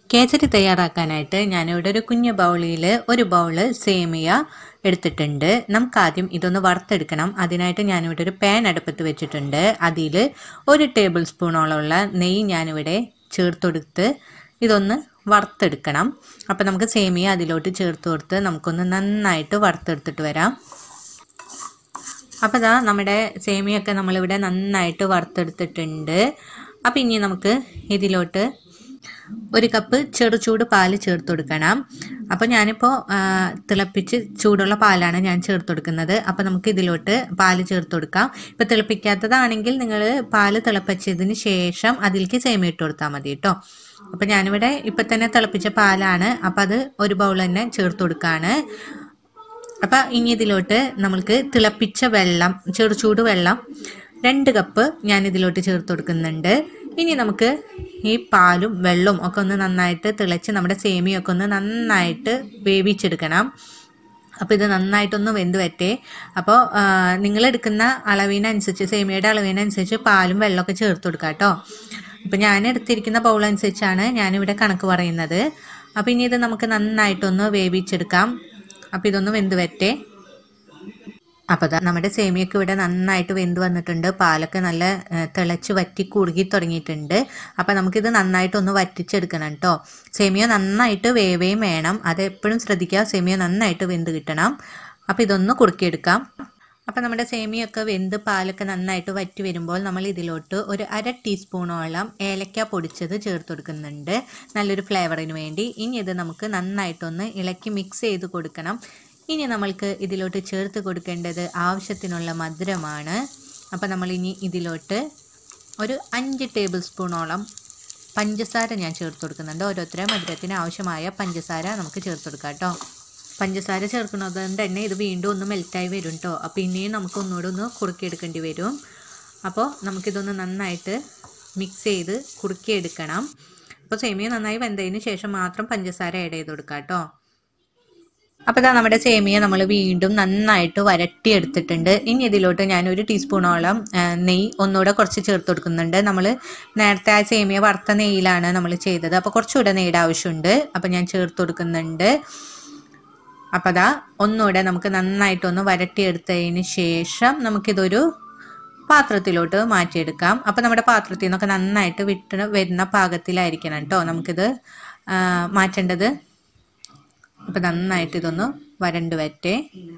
കേസരി തയ്യാറാക്കാനായിട്ട് ഞാനിവിടെ ഒരു കുഞ്ഞു ബൗളിൽ ഒരു ബൗള് സേമിയ എടുത്തിട്ടുണ്ട് നമുക്ക് ആദ്യം ഇതൊന്ന് വറുത്തെടുക്കണം അതിനായിട്ട് ഞാനിവിടെ ഒരു പാൻ അടുപ്പത്ത് വെച്ചിട്ടുണ്ട് അതിൽ ഒരു ടേബിൾ സ്പൂണോളമുള്ള നെയ്യ് ഞാനിവിടെ ചേർത്തെടുത്ത് ഇതൊന്ന് വറുത്തെടുക്കണം അപ്പോൾ നമുക്ക് സേമിയ അതിലോട്ട് ചേർത്ത് കൊടുത്ത് നമുക്കൊന്ന് നന്നായിട്ട് വറുത്തെടുത്തിട്ട് വരാം അപ്പോൾ ഇതാ നമ്മുടെ സേമിയൊക്കെ നമ്മളിവിടെ നന്നായിട്ട് വറുത്തെടുത്തിട്ടുണ്ട് അപ്പോൾ ഇനി നമുക്ക് ഇതിലോട്ട് ഒരു കപ്പ് ചെറുചൂട് പാല് ചേർത്ത് കൊടുക്കണം അപ്പോൾ ഞാനിപ്പോൾ തിളപ്പിച്ച് ചൂടുള്ള പാലാണ് ഞാൻ ചേർത്ത് കൊടുക്കുന്നത് അപ്പോൾ നമുക്ക് ഇതിലോട്ട് പാല് ചേർത്ത് കൊടുക്കാം ഇപ്പോൾ തിളപ്പിക്കാത്തതാണെങ്കിൽ നിങ്ങൾ പാല് തിളപ്പിച്ചതിന് ശേഷം അതിലേക്ക് സേമിയ ഇട്ട് കൊടുത്താൽ മതി കേട്ടോ അപ്പോൾ ഞാനിവിടെ ഇപ്പം തന്നെ തിളപ്പിച്ച പാലാണ് അപ്പോൾ അത് ഒരു ബൗൾ തന്നെ ചേർത്ത് കൊടുക്കുകയാണ് അപ്പം ഇനി ഇതിലോട്ട് നമ്മൾക്ക് തിളപ്പിച്ച വെള്ളം ചെറുചൂട് വെള്ളം രണ്ട് കപ്പ് ഞാൻ ഇതിലോട്ട് ചേർത്ത് കൊടുക്കുന്നുണ്ട് ഇനി നമുക്ക് ഈ പാലും വെള്ളവും ഒക്കെ ഒന്ന് നന്നായിട്ട് തിളച്ച് നമ്മുടെ സേമിയൊക്കെ ഒന്ന് നന്നായിട്ട് വേവിച്ചെടുക്കണം അപ്പോൾ ഇത് നന്നായിട്ടൊന്ന് വെന്ത് വറ്റേ അപ്പോൾ നിങ്ങളെടുക്കുന്ന അളവിനനുസരിച്ച് സേമിയയുടെ അളവിനനുസരിച്ച് പാലും വെള്ളമൊക്കെ ചേർത്ത് കൊടുക്കുക കേട്ടോ അപ്പോൾ ഞാൻ എടുത്തിരിക്കുന്ന ബൗൾ അനുസരിച്ചാണ് ഞാനിവിടെ കണക്ക് പറയുന്നത് അപ്പോൾ ഇനി ഇത് നമുക്ക് നന്നായിട്ടൊന്ന് വേവിച്ചെടുക്കാം അപ്പോൾ ഇതൊന്ന് വെന്ത് വറ്റേ അപ്പോൾ നമ്മുടെ സേമിയൊക്കെ ഇവിടെ നന്നായിട്ട് വെന്ത് വന്നിട്ടുണ്ട് പാലൊക്കെ നല്ല തിളച്ച് വറ്റി കുറുകി തുടങ്ങിയിട്ടുണ്ട് അപ്പോൾ നമുക്കിത് നന്നായിട്ടൊന്ന് വറ്റിച്ചെടുക്കണം കേട്ടോ സേമിയ നന്നായിട്ട് വേവേയും വേണം അത് എപ്പോഴും ശ്രദ്ധിക്കുക സേമിയ നന്നായിട്ട് വെന്ത് കിട്ടണം അപ്പോൾ ഇതൊന്ന് കുറുക്കിയെടുക്കാം അപ്പോൾ നമ്മുടെ സേമിയൊക്കെ വെന്ത് പാലൊക്കെ നന്നായിട്ട് വറ്റി വരുമ്പോൾ നമ്മൾ ഇതിലോട്ട് ഒരു അര ടീസ്പൂണോളം ഏലക്ക പൊടിച്ചത് ചേർത്ത് കൊടുക്കുന്നുണ്ട് നല്ലൊരു ഫ്ലേവറിന് വേണ്ടി ഇനി ഇത് നമുക്ക് നന്നായിട്ടൊന്ന് ഇളക്കി മിക്സ് ചെയ്ത് കൊടുക്കണം ഇനി നമ്മൾക്ക് ഇതിലോട്ട് ചേർത്ത് കൊടുക്കേണ്ടത് ആവശ്യത്തിനുള്ള മധുരമാണ് അപ്പോൾ നമ്മൾ ഇനി ഇതിലോട്ട് ഒരു അഞ്ച് ടേബിൾ സ്പൂണോളം പഞ്ചസാര ഞാൻ ചേർത്ത് കൊടുക്കുന്നുണ്ട് ഓരോരുത്തരെ മധുരത്തിന് ആവശ്യമായ പഞ്ചസാര നമുക്ക് ചേർത്ത് കൊടുക്കാം കേട്ടോ പഞ്ചസാര ചേർക്കുന്നത് കൊണ്ട് തന്നെ ഇത് വീണ്ടും ഒന്ന് മെൽറ്റായി വരും കേട്ടോ അപ്പോൾ ഇനിയും നമുക്ക് ഒന്നുകൂടെ ഒന്ന് കുറുക്കിയെടുക്കേണ്ടി വരും അപ്പോൾ നമുക്കിതൊന്ന് നന്നായിട്ട് മിക്സ് ചെയ്ത് കുറുക്കിയെടുക്കണം അപ്പോൾ സേമിയ നന്നായി വെന്തതിന് ശേഷം മാത്രം പഞ്ചസാര ആഡ് ചെയ്ത് കൊടുക്കാം കേട്ടോ അപ്പോൾ ഇതാ നമ്മുടെ സേമിയ നമ്മൾ വീണ്ടും നന്നായിട്ട് വരട്ടിയെടുത്തിട്ടുണ്ട് ഇനി ഇതിലോട്ട് ഞാൻ ഒരു ടീസ്പൂണോളം നെയ്യ് ഒന്നുകൂടെ കുറച്ച് ചേർത്ത് കൊടുക്കുന്നുണ്ട് നമ്മൾ നേരത്തെ ആ സേമിയ വറുത്ത നെയ്യിലാണ് നമ്മൾ ചെയ്തത് അപ്പോൾ കുറച്ചുകൂടെ നെയ്യുടെ ആവശ്യമുണ്ട് അപ്പോൾ ഞാൻ ചേർത്ത് കൊടുക്കുന്നുണ്ട് അപ്പോൾ അതാ ഒന്നുകൂടെ നമുക്ക് നന്നായിട്ടൊന്ന് വരട്ടിയെടുത്തതിന് ശേഷം നമുക്കിതൊരു പാത്രത്തിലോട്ട് മാറ്റിയെടുക്കാം അപ്പോൾ നമ്മുടെ പാത്രത്തിൽ നിന്നൊക്കെ നന്നായിട്ട് വിട്ട് വരുന്ന പാകത്തിലായിരിക്കണം കേട്ടോ നമുക്കിത് മാറ്റേണ്ടത് അപ്പോൾ നന്നായിട്ട് ഇതൊന്ന് വരണ്ട് വറ്റേ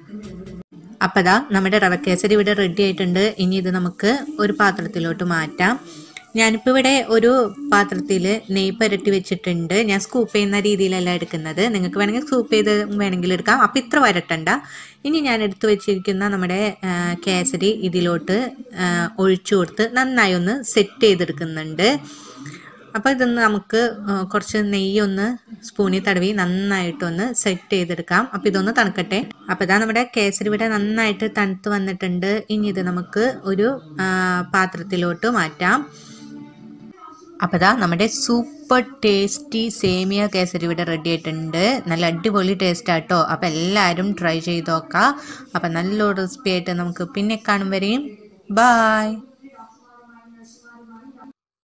അപ്പോൾ ദാ നമ്മുടെ റവ കേസരി ഇവിടെ റെഡി ആയിട്ടുണ്ട് ഇനി ഇത് നമുക്ക് ഒരു പാത്രത്തിലോട്ട് മാറ്റാം ഞാനിപ്പോൾ ഇവിടെ ഒരു പാത്രത്തിൽ നെയ്യ് പുരട്ടി വെച്ചിട്ടുണ്ട് ഞാൻ സ്കൂപ്പ് ചെയ്യുന്ന രീതിയിലല്ല എടുക്കുന്നത് നിങ്ങൾക്ക് വേണമെങ്കിൽ സ്കൂപ്പ് ചെയ്ത് വേണമെങ്കിൽ എടുക്കാം അപ്പോൾ ഇത്ര വരട്ടണ്ട ഇനി ഞാൻ എടുത്തു വെച്ചിരിക്കുന്ന നമ്മുടെ കേസരി ഇതിലോട്ട് ഒഴിച്ചു കൊടുത്ത് നന്നായി ഒന്ന് സെറ്റ് ചെയ്തെടുക്കുന്നുണ്ട് അപ്പോൾ ഇതൊന്ന് നമുക്ക് കുറച്ച് നെയ്യൊന്ന് സ്പൂണിൽ തടവി നന്നായിട്ടൊന്ന് സെറ്റ് ചെയ്തെടുക്കാം അപ്പോൾ ഇതൊന്ന് തണുക്കട്ടെ അപ്പോൾ ഇതാ നമ്മുടെ കേസരി ഇവിടെ നന്നായിട്ട് തണുത്ത് വന്നിട്ടുണ്ട് ഇനി ഇത് നമുക്ക് ഒരു പാത്രത്തിലോട്ട് മാറ്റാം അപ്പോൾ ഇതാ നമ്മുടെ സൂപ്പർ ടേസ്റ്റി സേമിയ കേസരി ഇവിടെ റെഡി ആയിട്ടുണ്ട് നല്ല അടിപൊളി ടേസ്റ്റ് ആട്ടോ അപ്പോൾ എല്ലാവരും ട്രൈ ചെയ്ത് നോക്കാം അപ്പോൾ നല്ലൊരു റെസിപ്പി ആയിട്ട് നമുക്ക് പിന്നെ കാണും വരെയും ബായ്